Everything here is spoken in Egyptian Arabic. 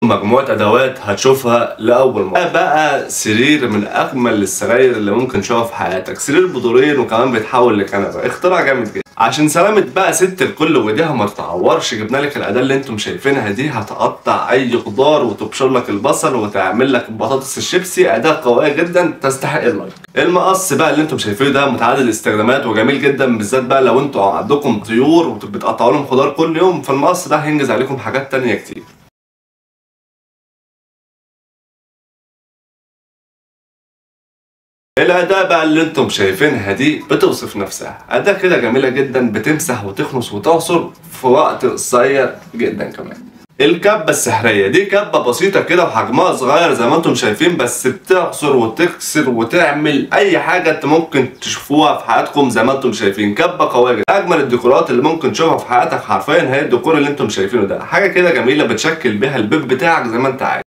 مجموعة ادوات هتشوفها لاول مرة ده بقى سرير من اجمل السراير اللي ممكن تشوفها في حياتك سرير بدورين وكمان بيتحول لكنبة اختراع جامد جدا عشان سلامة بقى ست الكل وايديها ما تتعورش جبنا لك الاداة اللي انتم شايفينها دي هتقطع اي خضار وتبشر لك البصل وتعمل لك بطاطس الشيبسي اداة قوية جدا تستحق اللايك المقص بقى اللي انتم شايفينه ده متعدد الاستخدامات وجميل جدا بالذات بقى لو انتوا عندكم طيور وبتقطعوا لهم خضار كل يوم فالمقص ده هينجز عليكم حاجات تانية كتير الأداة بقى اللي انتم شايفينها دي بتوصف نفسها أداة كده جميلة جدا بتمسح وتكنس وتعصر في وقت قصير جدا كمان الكبة السحرية دي كبة بسيطة كده وحجمها صغير زي ما انتم شايفين بس بتعصر وتكسر وتعمل أي حاجة انت ممكن تشوفوها في حياتكم زي ما انتم شايفين كبة قوية جدا أجمل الديكورات اللي ممكن تشوفها في حياتك حرفيا هي الديكور اللي انتم شايفينه ده حاجة كده جميلة بتشكل بيها البيت بتاعك زي ما انت عايز